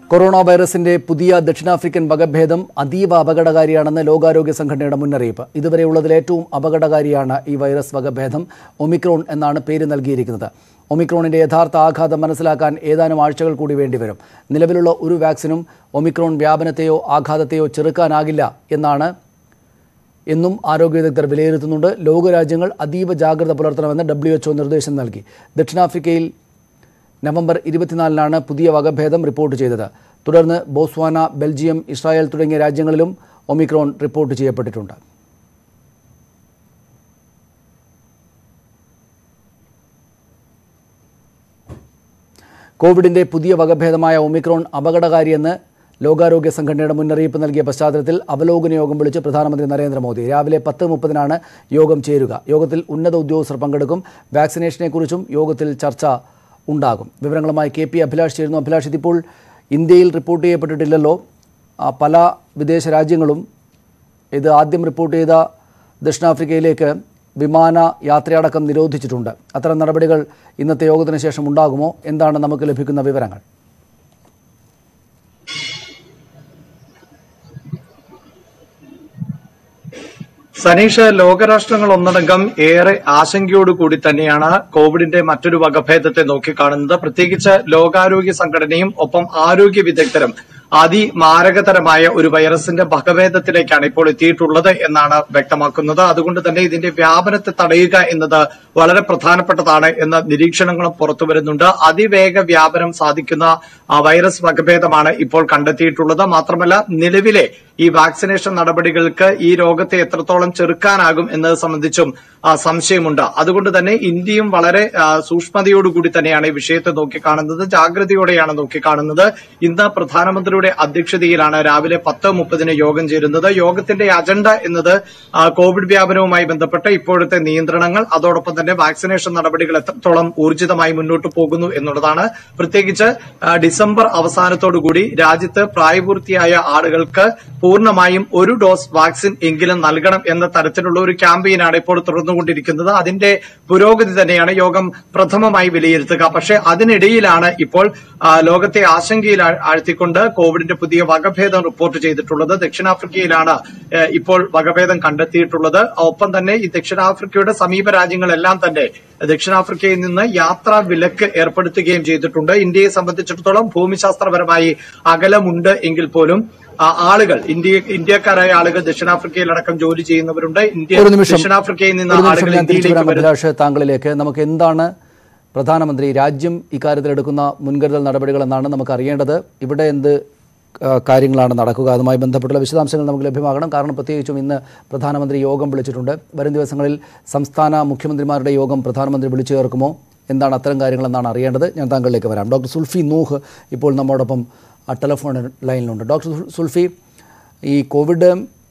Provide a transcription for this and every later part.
corona വൈറസിന്റെ പുതിയ ദക്ഷിണാഫ്രിക്കൻ വകഭേദം അതീവ അപകടകാരിയാണെന്ന് ലോകാരോഗ്യ സംഘടനയുടെ മുന്നറിയിപ്പ് ഇതുവരെയുള്ളതിൽ ഏറ്റവും അപകടകാരിയാണ് ഈ വൈറസ് വകഭേദം ഒമിക്രോൺ എന്നാണ് പേര് നൽകിയിരിക്കുന്നത് ഒമിക്രോണിന്റെ യഥാർത്ഥ ആഘാതം മനസ്സിലാക്കാൻ ഏതാനും ആഴ്ചകൾ കൂടി വേണ്ടിവരും നിലവിലുള്ള ഒരു വാക്സിനും ഒമിക്രോൺ വ്യാപനത്തെയോ ആഘാതത്തെയോ ചെറുക്കാനാകില്ല എന്നാണ് എന്നും ആരോഗ്യ വിദഗ്ധർ വിലയിരുത്തുന്നുണ്ട് ലോകരാജ്യങ്ങൾ അതീവ ജാഗ്രത പുലർത്തണമെന്ന് ഡബ്ല്യു എച്ച്ഒ നിർദ്ദേശം നൽകി ദക്ഷിണാഫ്രിക്കയിൽ നവംബർ ഇരുപത്തിനാലിനാണ് പുതിയ വകഭേദം റിപ്പോർട്ട് ചെയ്തത് തുടർന്ന് ബോസ്വാന ബെൽജിയം ഇസ്രായേൽ തുടങ്ങിയ രാജ്യങ്ങളിലും ഒമിക്രോൺ റിപ്പോർട്ട് ചെയ്യപ്പെട്ടിട്ടുണ്ട് കോവിഡിന്റെ പുതിയ വകഭേദമായ ഒമിക്രോൺ അപകടകാരിയെന്ന് ലോകാരോഗ്യ സംഘടനയുടെ മുന്നറിയിപ്പ് നൽകിയ പശ്ചാത്തലത്തിൽ അവലോകന യോഗം വിളിച്ച് പ്രധാനമന്ത്രി നരേന്ദ്രമോദി രാവിലെ പത്ത് മുപ്പതിനാണ് യോഗം ചേരുക യോഗത്തിൽ ഉന്നത ഉദ്യോഗസ്ഥർ പങ്കെടുക്കും വാക്സിനേഷനെക്കുറിച്ചും യോഗത്തിൽ ചർച്ച ഉണ്ടാകും വിവരങ്ങളുമായി കെ പി അഭിലാഷ് ചേരുന്നു അഭിലാഷ് ഇതിപ്പോൾ ഇന്ത്യയിൽ റിപ്പോർട്ട് ചെയ്യപ്പെട്ടിട്ടില്ലല്ലോ ആ, പല വിദേശ രാജ്യങ്ങളും ഇത് ആദ്യം റിപ്പോർട്ട് ചെയ്ത ദക്ഷിണാഫ്രിക്കയിലേക്ക് വിമാന യാത്രയടക്കം നിരോധിച്ചിട്ടുണ്ട് അത്തരം നടപടികൾ ഇന്നത്തെ യോഗത്തിന് ശേഷം ഉണ്ടാകുമോ എന്താണ് നമുക്ക് ലഭിക്കുന്ന വിവരങ്ങൾ സനീഷ് ലോകരാഷ്ട്രങ്ങൾ ഒന്നടങ്കം ഏറെ ആശങ്കയോടുകൂടി തന്നെയാണ് കോവിഡിന്റെ മറ്റൊരു വകഭേദത്തെ നോക്കിക്കാണുന്നത് പ്രത്യേകിച്ച് ലോകാരോഗ്യ സംഘടനയും ഒപ്പം ആരോഗ്യ വിദഗ്ധരും അതിമാരകതരമായ ഒരു വൈറസിന്റെ വകഭേദത്തിലേക്കാണ് ഇപ്പോൾ എത്തിയിട്ടുള്ളത് എന്നാണ് വ്യക്തമാക്കുന്നത് അതുകൊണ്ട് തന്നെ ഇതിന്റെ വ്യാപനത്തെ തടയുക എന്നത് വളരെ പ്രധാനപ്പെട്ടതാണ് എന്ന നിരീക്ഷണങ്ങളും പുറത്തുവരുന്നുണ്ട് അതിവേഗ വ്യാപനം സാധിക്കുന്ന ആ, വൈറസ് വകഭേദമാണ് ഇപ്പോൾ കണ്ടെത്തിയിട്ടുള്ളത് മാത്രമല്ല നിലവിലെ ഈ വാക്സിനേഷൻ നടപടികൾക്ക് ഈ രോഗത്തെ എത്രത്തോളം ചെറുക്കാനാകും എന്നത് സംബന്ധിച്ചും ആ, സംശയമുണ്ട് അതുകൊണ്ട് തന്നെ ഇന്ത്യയും വളരെ ആ, സൂക്ഷ്മതയോടുകൂടി തന്നെയാണ് ഈ വിഷയത്തെ നോക്കിക്കാണുന്നത് ജാഗ്രതയോടെയാണ് നോക്കിക്കാണുന്നത് ഇന്ന് പ്രധാനമന്ത്രിയുടെ അധ്യക്ഷതയിലാണ് രാവിലെ പത്ത് മുപ്പതിന് യോഗം ചേരുന്നത് യോഗത്തിന്റെ അജണ്ട എന്നത് ആ, കോവിഡ് വ്യാപനവുമായി ബന്ധപ്പെട്ട ഇപ്പോഴത്തെ നിയന്ത്രണങ്ങൾ അതോടൊപ്പം തന്നെ വാക്സിനേഷൻ നടപടികൾ എത്രത്തോളം ഊർജിതമായി മുന്നോട്ട് പോകുന്നു എന്നുള്ളതാണ് പ്രത്യേകിച്ച് ആ, ഡിസംബർ അവസാനത്തോടുകൂടി രാജ്യത്ത് പ്രായപൂർത്തിയായ ആളുകൾക്ക് പൂർണ്ണമായും ഒരു ഡോസ് വാക്സിൻ എങ്കിലും നൽകണം എന്ന തരത്തിലുള്ള ഒരു ക്യാമ്പയിനാണ് ഇപ്പോൾ തുടർന്നുകൊണ്ടിരിക്കുന്നത് അതിന്റെ പുരോഗതി തന്നെയാണ് യോഗം പ്രഥമമായി വിലയിരുത്തുക പക്ഷേ അതിനിടയിലാണ് ഇപ്പോൾ ആ, ലോകത്തെ ആശങ്കയിൽ ആ- ആഴ്ത്തിക്കൊണ്ട് കോവിഡിന്റെ പുതിയ വകഭേദം റിപ്പോർട്ട് ചെയ്തിട്ടുള്ളത് ദക്ഷിണാഫ്രിക്കയിലാണ് ഏ, ഇപ്പോൾ വകഭേദം കണ്ടെത്തിയിട്ടുള്ളത് ഒപ്പം തന്നെ ഈ ദക്ഷിണാഫ്രിക്കയുടെ സമീപ രാജ്യങ്ങളെല്ലാം തന്നെ ദക്ഷിണാഫ്രിക്കയിൽ നിന്ന് യാത്രാ വിലക്ക് ഏർപ്പെടുത്തുകയും ചെയ്തിട്ടുണ്ട് ഇന്ത്യയെ സംബന്ധിച്ചിടത്തോളം ഭൂമിശാസ്ത്രപരമായി അകലമുണ്ട് എങ്കിൽ പോലും ആ, ആളുകൾ ഇന്ത്യ ഇന്ത്യക്കാരായ ആളുകൾ ദക്ഷിണാഫ്രിക്കയിലടക്കം ജോലി ചെയ്യുന്നവരുണ്ട് ഇന്ത്യ ഒരു നിമിഷം ദക്ഷിണാഫ്രിക്കയിൽ ഒരു നിന്ന് നിമിഷം ആളുകൾ ഞാൻ തിരിച്ചു ഇന്ത്യയിലേക്ക് വരാം വരുന്നു അഭിലാഷ് താങ്കളിലേക്ക് നമുക്ക് എന്താണ് പ്രധാനമന്ത്രി രാജ്യം ഇക്കാര്യത്തിൽ എടുക്കുന്ന മുൻകരുതൽ നടപടികൾ എന്നാണ് നമുക്ക് അറിയേണ്ടത് ഇവിടെ എന്ത് ആ, കാര്യങ്ങളാണ് നടക്കുക അതുമായി ബന്ധപ്പെട്ടുള്ള വിശദാംശങ്ങൾ നമുക്ക് ലഭ്യമാകണം കാരണം പ്രത്യേകിച്ചും ഇന്ന് പ്രധാനമന്ത്രി യോഗം വിളിച്ചിട്ടുണ്ട് വരും ദിവസങ്ങളിൽ സംസ്ഥാന മുഖ്യമന്ത്രിമാരുടെ യോഗം പ്രധാനമന്ത്രി വിളിച്ചു ചേർക്കുമോ എന്താണ് അത്തരം കാര്യങ്ങളെന്നാണ് അറിയേണ്ടത് ഞാൻ താങ്കളിലേക്ക് വരാം ഡോക്ടർ സുൽഫി നൂഹ് ഇപ്പോൾ നമ്മോടൊപ്പം ആ ടെലിഫോൺ ലൈനിലുണ്ട് ഡോക്ടർ സുൽ- സുൽഫി ഈ കോവിഡ്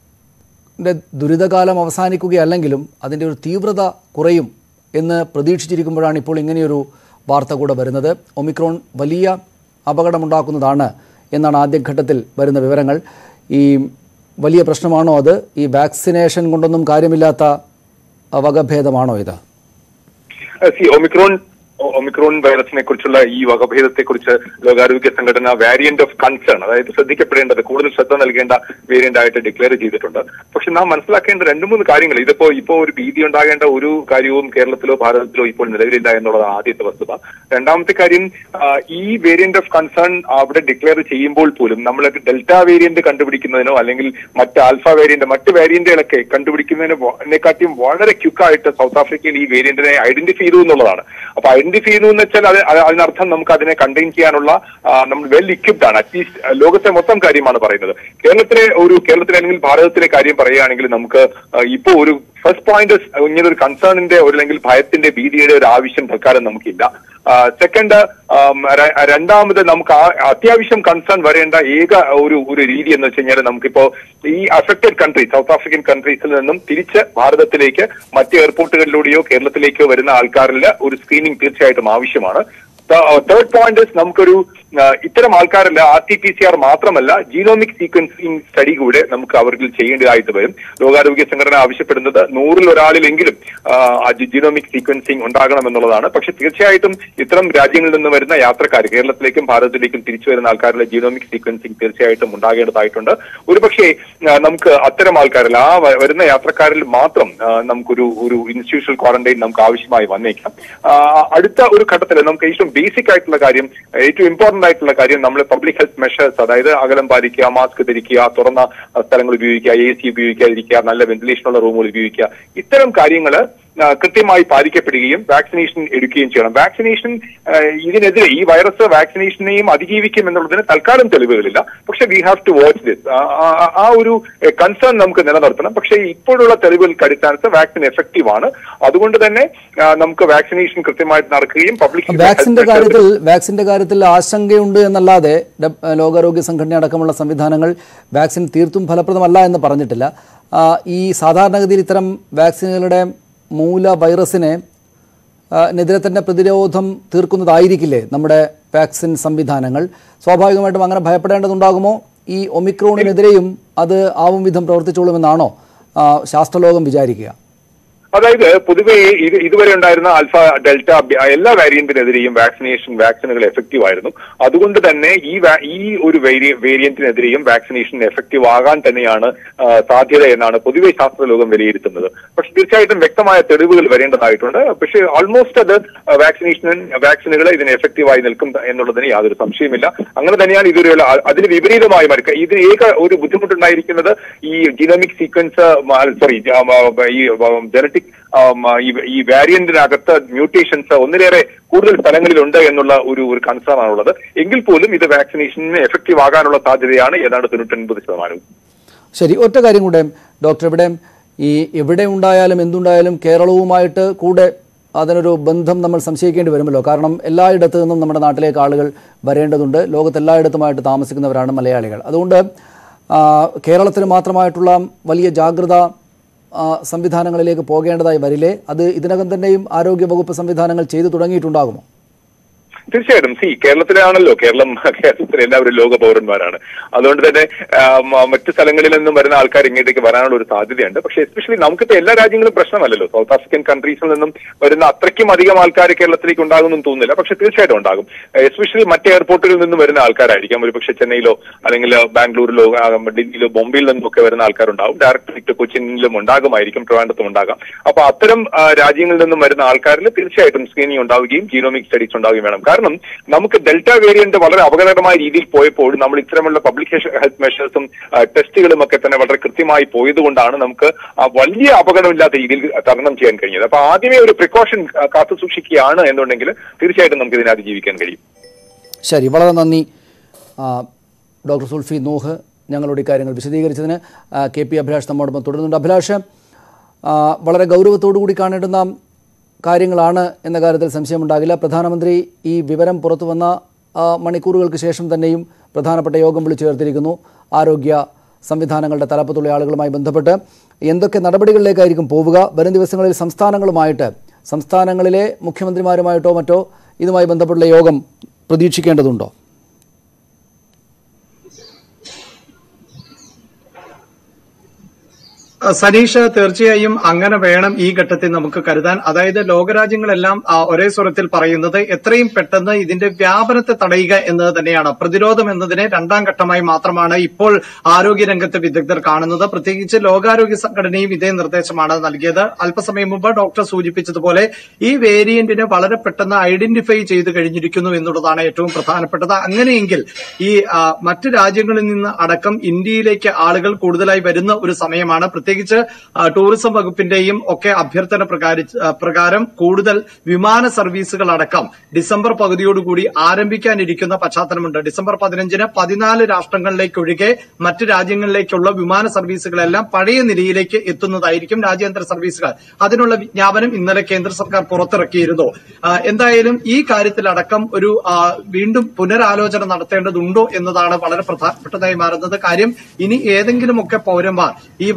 ന്റെ ദുരിതകാലം അവസാനിക്കുകയല്ലെങ്കിലും അതിൻ്റെ ഒരു തീവ്രത കുറയും എന്ന് പ്രതീക്ഷിച്ചിരിക്കുമ്പോഴാണ് ഇപ്പോൾ ഇങ്ങനെയൊരു വാർത്ത കൂടെ വരുന്നത് ഒമിക്രോൺ വലിയ അപകടമുണ്ടാക്കുന്നതാണ് എന്നാണ് ആദ്യഘട്ടത്തിൽ വരുന്ന വിവരങ്ങൾ ഈ വലിയ പ്രശ്നമാണോ അത് ഈ വാക്സിനേഷൻ കൊണ്ടൊന്നും കാര്യമില്ലാത്ത ആ, വകഭേദമാണോ ഇത് സി ഒമിക്രോൺ ഒ- ഒമിക്രോൺ വൈറസിനെ കുറിച്ചുള്ള ഈ വകഭേദത്തെ കുറിച്ച് ലോകാരോഗ്യ സംഘടന വാരിയന്റ് ഓഫ് കൺസേൺ അതായത് ശ്രദ്ധിക്കപ്പെടേണ്ടത് കൂടുതൽ ശ്രദ്ധ നൽകേണ്ട വേരിയന്റ് ആയിട്ട് ഡിക്ലെയർ ചെയ്തിട്ടുണ്ട് പക്ഷെ നാം മനസ്സിലാക്കേണ്ട രണ്ട് മൂന്ന് കാര്യങ്ങൾ ഇതിപ്പോ ഇപ്പോ ഒരു ഭീതി ഉണ്ടാകേണ്ട ഒരു കാര്യവും കേരളത്തിലോ ഭാരതത്തിലോ ഇപ്പോൾ നിലവിലില്ല എന്നുള്ളത് ആദ്യത്തെ വസ്തുത രണ്ടാമത്തെ കാര്യം ആ, ഈ വേരിയന്റ് ഓഫ് കൺസേൺ അവിടെ ഡിക്ലെയർ ചെയ്യുമ്പോൾ പോലും നമ്മൾ ഡെൽറ്റ വേരിയന്റ് കണ്ടുപിടിക്കുന്നതിനോ അല്ലെങ്കിൽ മറ്റ് ആൽഫ വേരിയന്റ് മറ്റ് വേരിയന്റുകളൊക്കെ കണ്ടുപിടിക്കുന്നതിനെക്കാട്ടിയും വളരെ ക്യുക്കായിട്ട് സൗത്ത് ആഫ്രിക്കയിൽ ഈ വേരിയന്റിനെ ഐഡന്റിഫൈ ചെയ്തു എന്നുള്ളതാണ് അപ്പൊ ഐഡന്റിഫൈ ചെയ്തു എന്ന് വെച്ചാൽ അത് അത് അതിനർത്ഥം നമുക്ക് അതിനെ കണ്ടെയ്ൻ ചെയ്യാനുള്ള ആ, നമ്മൾ വെൽ ഇക്വിപ്ഡ് ആണ് അറ്റ്ലീസ്റ്റ് ലോകത്തെ മൊത്തം കാര്യമാണ് പറയുന്നത് കേരളത്തിലെ ഒരു കേരളത്തിലെ അല്ലെങ്കിൽ ഭാരതത്തിലെ കാര്യം പറയുകയാണെങ്കിൽ നമുക്ക് ആ, ഇപ്പോ ഒരു ഫസ്റ്റ് പോയിന്റ് ഇങ്ങനെ ഒരു കൺസേണിന്റെ ഒരു അല്ലെങ്കിൽ ഭയത്തിന്റെ ഭീതിയുടെ ഒരു ആവശ്യം തൽക്കാലം നമുക്കില്ല സെക്കൻഡ് രണ്ടാമത് നമുക്ക് ആ- അത്യാവശ്യം കൺസേൺ വരേണ്ട ഏക ഒരു ഒരു രീതി എന്ന് വെച്ച് കഴിഞ്ഞാൽ നമുക്കിപ്പോ ഈ അഫക്റ്റഡ് കൺട്രി സൗത്ത് ആഫ്രിക്കൻ കൺട്രീസിൽ നിന്നും തിരിച്ച് ഭാരതത്തിലേക്ക് മറ്റ് എയർപോർട്ടുകളിലൂടെയോ കേരളത്തിലേക്കോ വരുന്ന ആൾക്കാരിൽ ഒരു സ്ക്രീനിങ് തീർച്ചയായിട്ടും ആവശ്യമാണ് തേർഡ് പോയിന്റ് നമുക്കൊരു ആ, ഇത്തരം ആൾക്കാരല്ല R T P C R മാത്രമല്ല ജീനോമിക് സീക്വൻസിംഗ് സ്റ്റഡി കൂടെ നമുക്ക് അവർക്ക് ചെയ്യേണ്ടതായിട്ട് വരും ലോകാരോഗ്യ സംഘടന ആവശ്യപ്പെടുന്നത് നൂറിൽ ഒരാളിലെങ്കിലും ജീനോമിക് സീക്വൻസിംഗ് ഉണ്ടാകണം എന്നുള്ളതാണ് പക്ഷെ തീർച്ചയായിട്ടും ഇത്തരം രാജ്യങ്ങളിൽ നിന്ന് വരുന്ന യാത്രക്കാർ കേരളത്തിലേക്കും ഭാരതത്തിലേക്കും തിരിച്ചു വരുന്ന ആൾക്കാരുടെ ജീനോമിക് സീക്വൻസിംഗ് തീർച്ചയായിട്ടും ഉണ്ടാകേണ്ടതായിട്ടുണ്ട് ഒരുപക്ഷെ ആ, നമുക്ക് അത്തരം ആൾക്കാരിൽ ആ വ- വരുന്ന യാത്രക്കാരിൽ മാത്രം ആ, നമുക്കൊരു ഒരു ഇൻസ്റ്റിറ്റ്യൂഷണൽ ക്വാറന്റൈൻ നമുക്ക് ആവശ്യമായി വന്നേക്കാം ആ, അടുത്ത ഒരു ഘട്ടത്തിൽ നമുക്ക് ഏറ്റവും ബേസിക് ആയിട്ടുള്ള കാര്യം ഏറ്റവും ഇമ്പോർട്ടന്റ് ആയിട്ടുള്ള കാര്യം നമ്മൾ പബ്ലിക് ഹെൽത്ത് മെഷേഴ്സ് അതായത് അകലം പാലിക്കുക മാസ്ക് ധരിക്കുക തുറന്ന ആ, സ്ഥലങ്ങൾ ഉപയോഗിക്കുക എ സി ഉപയോഗിക്കാതിരിക്കുക നല്ല വെന്റിലേഷനുള്ള റൂമുകൾ ഉപയോഗിക്കുക ഇത്തരം കാര്യങ്ങൾ കൃത്യമായി പാലിക്കപ്പെടുകയും വാക്സിനേഷൻ എടുക്കുകയും ചെയ്യണം വാക്സിനേഷൻ ആ, ഇതിനെതിരെ ഈ വൈറസ് വാക്സിനേഷനെയും അതിജീവിക്കും എന്നുള്ളതിന് തൽക്കാലം തെളിവുകളില്ല പക്ഷെ we have to watch this ആ ഒരു കൺസേൺ നമുക്ക് നിലനിർത്തണം പക്ഷേ ഇപ്പോഴുള്ള തെളിവുകൾക്ക് അടിസ്ഥാനത്തിൽ വാക്സിൻ എഫക്റ്റീവ് ആണ് അതുകൊണ്ട് തന്നെ ആ, നമുക്ക് വാക്സിനേഷൻ കൃത്യമായിട്ട് നടക്കുകയും പബ്ലിക് വാക്സിന്റെ കാര്യത്തിൽ വാക്സിന്റെ കാര്യത്തിൽ ആശങ്കയുണ്ട് എന്നല്ലാതെ ഡ- ലോകാരോഗ്യ സംഘടന അടക്കമുള്ള സംവിധാനങ്ങൾ വാക്സിൻ തീർത്തും ഫലപ്രദമല്ല എന്ന് പറഞ്ഞിട്ടില്ല ആ, ഈ സാധാരണഗതിയിൽ ഇത്തരം വാക്സിനുകളുടെ മൂല വൈറസിനെ ആ, നെതിരെ തന്നെ പ്രതിരോധം തീർക്കുന്നതായിരിക്കില്ലേ നമ്മുടെ വാക്സിൻ സംവിധാനങ്ങൾ സ്വാഭാവികമായിട്ടും അങ്ങനെ ഭയപ്പെടേണ്ടതുണ്ടാകുമോ ഈ ഒമിക്രോണിനെതിരെയും അത് ആവും വിധം പ്രവർത്തിച്ചോളുമെന്നാണോ ആ, ശാസ്ത്രലോകം വിചാരിക്കുക അതായത് പൊതുവെ ഇത് ഇതുവരെ ഉണ്ടായിരുന്ന ആൽഫ ഡെൽറ്റ ബി- എല്ലാ വേരിയന്റിനെതിരെയും വാക്സിനേഷൻ വാക്സിനുകൾ എഫക്റ്റീവ് ആയിരുന്നു അതുകൊണ്ട് തന്നെ ഈ വാ- ഈ ഒരു വേരിയ- വേരിയന്റിനെതിരെയും വാക്സിനേഷൻ എഫക്റ്റീവ് ആകാൻ തന്നെയാണ് ആ, സാധ്യത എന്നാണ് പൊതുവെ ശാസ്ത്രലോകം വിലയിരുത്തുന്നത് പക്ഷെ തീർച്ചയായിട്ടും വ്യക്തമായ തെളിവുകൾ വരേണ്ടതായിട്ടുണ്ട് പക്ഷേ ഓൾമോസ്റ്റ് അത് വാക്സിനേഷൻ വാക്സിനുകൾ ഇതിന് എഫക്റ്റീവായി നിൽക്കും എന്നുള്ളതിന് യാതൊരു സംശയമില്ല അങ്ങനെ തന്നെയാണ് ഇതൊരു അതിന് വിപരീതമായി മറിക്കുക ഇത് ഏക ഒരു ബുദ്ധിമുട്ടുണ്ടായിരിക്കുന്നത് ഈ ജീനോമിക് സീക്വൻസ് സോറി ഈ ജനറ്റിക് ഈ വാരിയന്റിനകത്ത് മ്യൂട്ടേഷൻസ് ഒന്നിലേറെ കൂടുതൽ സ്ഥലങ്ങളിലുണ്ട് എന്നുള്ള ഒരു ഒരു കൺസേൺ ആണുള്ളത് എങ്കിൽ പോലും ഇത് വാക്സിനേഷന് എഫക്റ്റീവ് ആകാനുള്ള സാധ്യതയാണ് ഏതാണ്ട് തൊണ്ണൂറ്റൊൻപത് ശതമാനവും ശരി ഒറ്റ കാര്യം കൂടെ ഡോക്ടർ ഇവിടെ ഈ എവിടെ ഉണ്ടായാലും എന്തുണ്ടായാലും കേരളവുമായിട്ട് കൂടെ അതിനൊരു ബന്ധം നമ്മൾ സംശയിക്കേണ്ടി വരുമല്ലോ കാരണം എല്ലായിടത്തു നിന്നും നമ്മുടെ നാട്ടിലേക്ക് ആളുകൾ വരേണ്ടതുണ്ട് ലോകത്തെല്ലായിടത്തുമായിട്ട് താമസിക്കുന്നവരാണ് മലയാളികൾ അതുകൊണ്ട് ആ, കേരളത്തിന് മാത്രമായിട്ടുള്ള വലിയ ജാഗ്രത ആ, സംവിധാനങ്ങളിലേക്ക് പോകേണ്ടതായി വരില്ലേ അത് ഇതിനകം തന്നെയും ആരോഗ്യവകുപ്പ് സംവിധാനങ്ങൾ ചെയ്തു തുടങ്ങിയിട്ടുണ്ടാകുമോ തീർച്ചയായിട്ടും സി കേരളത്തിലാണല്ലോ കേരളം കേരളത്തിൽ എല്ലാവരും ലോക പൗരന്മാരാണ് അതുകൊണ്ട് തന്നെ ആ, മ- മറ്റ് സ്ഥലങ്ങളിൽ നിന്നും വരുന്ന ആൾക്കാർ ഇങ്ങോട്ടേക്ക് വരാനുള്ള ഒരു സാധ്യതയുണ്ട് പക്ഷേ എസ്പെഷ്യലി നമുക്കിപ്പോ എല്ലാ രാജ്യങ്ങളും പ്രശ്നമല്ലല്ലോ സൗത്ത് ആഫ്രിക്കൻ കൺട്രീസിൽ നിന്നും വരുന്ന അത്രയ്ക്കും അധികം ആൾക്കാർ കേരളത്തിലേക്ക് ഉണ്ടാകുമെന്ന് തോന്നുന്നില്ല പക്ഷെ തീർച്ചയായിട്ടും ഉണ്ടാകും എസ്പെഷ്യലി മറ്റ് എയർപോർട്ടുകളിൽ നിന്നും വരുന്ന ആൾക്കാരായിരിക്കാം ഒരു പക്ഷേ ചെന്നൈയിലോ അല്ലെങ്കിൽ ബാംഗ്ലൂരിലോ ആ, ഡൽഹിയിലോ ബോംബെയിൽ നിന്നൊക്കെ വരുന്ന ആൾക്കാരുണ്ടാവും ഡയറക്റ്റ് കൊച്ചിനിലും ഉണ്ടാകുമായിരിക്കും ട്രിവാൻഡത്തും ഉണ്ടാകാം അപ്പൊ അത്തരം ആ, രാജ്യങ്ങളിൽ നിന്നും വരുന്ന ആൾക്കാരിൽ തീർച്ചയായിട്ടും സ്ക്രീനിങ് ഉണ്ടാവുകയും ജീനോമിക് സ്റ്റഡീസ് ഉണ്ടാവുകയും വേണം കാരണം നമുക്ക് ഡെൽറ്റ വേരിയന്റ് വളരെ അപകടകരമായ രീതിയിൽ പോയപ്പോൾ നമ്മൾ ഇത്തരമുള്ള പബ്ലിക് ഹെൽത്ത് മെഷേഴ്സും ടെസ്റ്റുകളും ഒക്കെ തന്നെ വളരെ കൃത്യമായി പോയതുകൊണ്ടാണ് നമുക്ക് ആ ആ വലിയ അപകടമില്ലാത്ത രീതിയിൽ തരണം ചെയ്യാൻ കഴിഞ്ഞത് അപ്പൊ ആദ്യമേ ഒരു പ്രിക്കോഷൻ കാത്തു സൂക്ഷിക്കുകയാണ് എന്നുണ്ടെങ്കിൽ തീർച്ചയായിട്ടും നമുക്ക് ഇതിനെ അതിജീവിക്കാൻ കഴിയും ശരി വളരെ നന്ദി ആ, ഡോക്ടർ സുൽഫി നൂഹ് ഞങ്ങളുടെ ഈ കാര്യങ്ങൾ വിശദീകരിച്ചതിന് ആ, കെ പി അഭിലാഷ് നമ്മോടൊപ്പം തുടരുന്നുണ്ട് അഭിലാഷ് ആ, വളരെ ഗൗരവത്തോടു കൂടി കാണേണ്ടുന്ന കാര്യങ്ങളാണ് എന്ന കാര്യത്തിൽ സംശയമുണ്ടാകില്ല പ്രധാനമന്ത്രി ഈ വിവരം പുറത്തു വന്ന ആ, മണിക്കൂറുകൾക്ക് ശേഷം തന്നെയും പ്രധാനപ്പെട്ട യോഗം വിളിച്ചു ചേർത്തിരിക്കുന്നു ആരോഗ്യ സംവിധാനങ്ങളുടെ തലപ്പത്തുള്ള ആളുകളുമായി ബന്ധപ്പെട്ട് എന്തൊക്കെ നടപടികളിലേക്കായിരിക്കും പോവുക വരും ദിവസങ്ങളിൽ സംസ്ഥാനങ്ങളുമായിട്ട് സംസ്ഥാനങ്ങളിലെ മുഖ്യമന്ത്രിമാരുമായിട്ടോ മറ്റോ ഇതുമായി ബന്ധപ്പെട്ടുള്ള യോഗം പ്രതീക്ഷിക്കേണ്ടതുണ്ടോ സനീഷ് തീർച്ചയായും അങ്ങനെ വേണം ഈ ഘട്ടത്തിൽ നമുക്ക് കരുതാൻ അതായത് ലോകരാജ്യങ്ങളെല്ലാം ആ, ഒരേ സ്വരത്തിൽ പറയുന്നത് എത്രയും പെട്ടെന്ന് ഇതിന്റെ വ്യാപനത്തെ തടയുക എന്നത് തന്നെയാണ് പ്രതിരോധം എന്നതിനെ രണ്ടാം ഘട്ടമായി മാത്രമാണ് ഇപ്പോൾ ആരോഗ്യരംഗത്തെ വിദഗ്ധർ കാണുന്നത് പ്രത്യേകിച്ച് ലോകാരോഗ്യ സംഘടനയും ഇതേ നിർദ്ദേശമാണ് നൽകിയത് അല്പസമയം മുമ്പ് ഡോക്ടർ സൂചിപ്പിച്ചതുപോലെ ഈ വേരിയന്റിനെ വളരെ പെട്ടെന്ന് ഐഡന്റിഫൈ ചെയ്ത് കഴിഞ്ഞിരിക്കുന്നു എന്നുള്ളതാണ് ഏറ്റവും പ്രധാനപ്പെട്ടത് അങ്ങനെയെങ്കിൽ ഈ ആ, മറ്റ് രാജ്യങ്ങളിൽ നിന്ന് അടക്കം ഇന്ത്യയിലേക്ക് ആളുകൾ കൂടുതലായി വരുന്ന ഒരു സമയമാണ് പ്രത്യേകിച്ച് ആ, ടൂറിസം വകുപ്പിന്റെയും ഒക്കെ അഭ്യർത്ഥന പ്രകാരി- ആ, പ്രകാരം കൂടുതൽ വിമാന സർവീസുകൾ അടക്കം ഡിസംബർ പകുതിയോടുകൂടി ആരംഭിക്കാനിരിക്കുന്ന പശ്ചാത്തലമുണ്ട് ഡിസംബർ പതിനഞ്ചിന് പതിനാല് രാഷ്ട്രങ്ങളിലേക്കൊഴികെ മറ്റ് രാജ്യങ്ങളിലേക്കുള്ള വിമാന സർവീസുകളെല്ലാം പഴയ നിലയിലേക്ക് എത്തുന്നതായിരിക്കും രാജ്യാന്തര സർവീസുകൾ അതിനുള്ള വിജ്ഞാപനം ഇന്നലെ കേന്ദ്ര സർക്കാർ പുറത്തിറക്കിയിരുന്നു ആ, എന്തായാലും ഈ കാര്യത്തിലടക്കം ഒരു ആ, വീണ്ടും പുനരാലോചന നടത്തേണ്ടതുണ്ടോ എന്നതാണ് വളരെ പ്രധാനപ്പെട്ടതായി മാറുന്നത് കാര്യം ഇനി ഏതെങ്കിലുമൊക്കെ പൗരന്മാർ ഈ വകഭേദ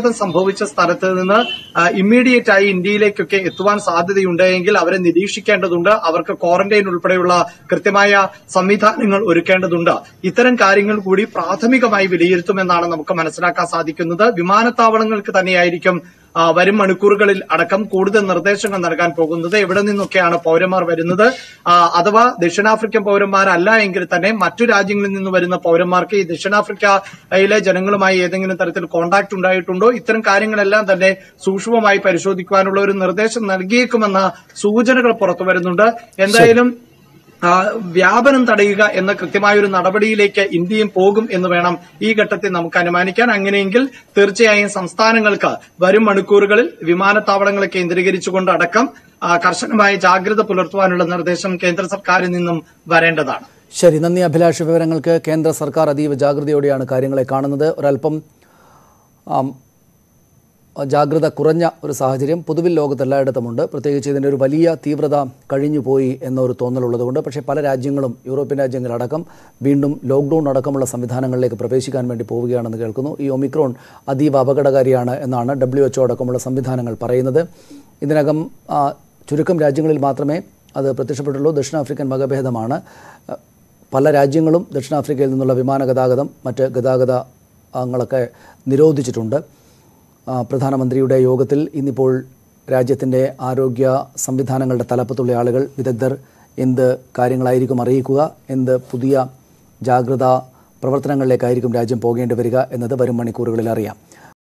രോഗം സംഭവിച്ച സ്ഥലത്ത് നിന്ന് ഇമ്മീഡിയറ്റ് ആയി ഇന്ത്യയിലേക്കൊക്കെ എത്തുവാൻ സാധ്യതയുണ്ടെങ്കിൽ അവരെ നിരീക്ഷിക്കേണ്ടതുണ്ട് അവർക്ക് ക്വാറന്റൈൻ ഉൾപ്പെടെയുള്ള കൃത്യമായ സംവിധാനങ്ങൾ ഒരുക്കേണ്ടതുണ്ട് ഇത്തരം കാര്യങ്ങൾ കൂടി പ്രാഥമികമായി വിലയിരുത്തുമെന്നാണ് നമുക്ക് മനസ്സിലാക്കാൻ സാധിക്കുന്നത് വിമാനത്താവളങ്ങൾക്ക് തന്നെയായിരിക്കും ആ, വരും മണിക്കൂറുകളിൽ അടക്കം കൂടുതൽ നിർദ്ദേശങ്ങൾ നൽകാൻ പോകുന്നത് എവിടെ നിന്നൊക്കെയാണ് പൗരന്മാർ വരുന്നത് ആ, അഥവാ ദക്ഷിണാഫ്രിക്കൻ പൗരന്മാരല്ല എങ്കിൽ തന്നെ മറ്റു രാജ്യങ്ങളിൽ നിന്ന് വരുന്ന പൗരന്മാർക്ക് ഈ ദക്ഷിണാഫ്രിക്കയിലെ ജനങ്ങളുമായി ഏതെങ്കിലും തരത്തിൽ കോണ്ടാക്ട് ഉണ്ടായിട്ടുണ്ടോ ഇത്തരം കാര്യങ്ങളെല്ലാം തന്നെ സൂക്ഷ്മമായി പരിശോധിക്കുവാനുള്ള ഒരു നിർദ്ദേശം നൽകിയേക്കുമെന്ന സൂചനകൾ പുറത്തു വരുന്നുണ്ട് എന്തായാലും ആ, വ്യാപനം തടയുക എന്ന കൃത്യമായ ഒരു നടപടിയിലേക്ക് ഇന്ത്യയും പോകും എന്ന് വേണം ഈ ഘട്ടത്തിൽ നമുക്ക് അനുമാനിക്കാൻ അങ്ങനെയെങ്കിൽ തീർച്ചയായും സംസ്ഥാനങ്ങൾക്ക് വരും മണിക്കൂറുകളിൽ വിമാനത്താവളങ്ങളെ കേന്ദ്രീകരിച്ചുകൊണ്ട് അടക്കം ആ, കർശനമായ ജാഗ്രത പുലർത്തുവാനുള്ള നിർദ്ദേശം കേന്ദ്ര സർക്കാരിൽ നിന്നും വരേണ്ടതാണ് ശരി നന്ദി അഭിലാഷ് വിവരങ്ങൾക്ക് കേന്ദ്ര സർക്കാർ അതീവ ജാഗ്രതയോടെയാണ് കാര്യങ്ങളെ കാണുന്നത് ഒരല്പം ആം, ജാഗ്രത കുറഞ്ഞ ഒരു സാഹചര്യം പൊതുവിൽ ലോകത്ത് എല്ലായിടത്തുമുണ്ട് പ്രത്യേകിച്ച് ഇതിൻ്റെ ഒരു വലിയ തീവ്രത കഴിഞ്ഞുപോയി എന്നൊരു തോന്നലുള്ളതുകൊണ്ട് പക്ഷേ പല രാജ്യങ്ങളും യൂറോപ്യൻ രാജ്യങ്ങളടക്കം വീണ്ടും ലോക്ക്ഡൗൺ അടക്കമുള്ള സംവിധാനങ്ങളിലേക്ക് പ്രവേശിക്കാൻ വേണ്ടി പോവുകയാണെന്ന് കേൾക്കുന്നു ഈ ഒമിക്രോൺ അതീവ അപകടകാരിയാണ് എന്നാണ് ഡബ്ല്യു എച്ച്ഒ അടക്കമുള്ള സംവിധാനങ്ങൾ പറയുന്നത് ഇതിനകം ആ, ചുരുക്കം രാജ്യങ്ങളിൽ മാത്രമേ അത് പ്രത്യക്ഷപ്പെട്ടുള്ളൂ ദക്ഷിണാഫ്രിക്കൻ വകഭേദമാണ് ആ, പല രാജ്യങ്ങളും ദക്ഷിണാഫ്രിക്കയിൽ നിന്നുള്ള വിമാന ഗതാഗതം മറ്റ് ഗതാഗതങ്ങളൊക്കെ നിരോധിച്ചിട്ടുണ്ട് ആ, പ്രധാനമന്ത്രിയുടെ യോഗത്തിൽ ഇന്നിപ്പോൾ രാജ്യത്തിൻ്റെ ആരോഗ്യ സംവിധാനങ്ങളുടെ തലപ്പത്തുള്ള ആളുകൾ വിദഗ്ധർ എന്ത് കാര്യങ്ങളായിരിക്കും അറിയിക്കുക എന്ത് പുതിയ ജാഗ്രതാ പ്രവർത്തനങ്ങളിലേക്കായിരിക്കും രാജ്യം പോകേണ്ടി വരിക എന്നത് വരും മണിക്കൂറുകളിൽ അറിയാം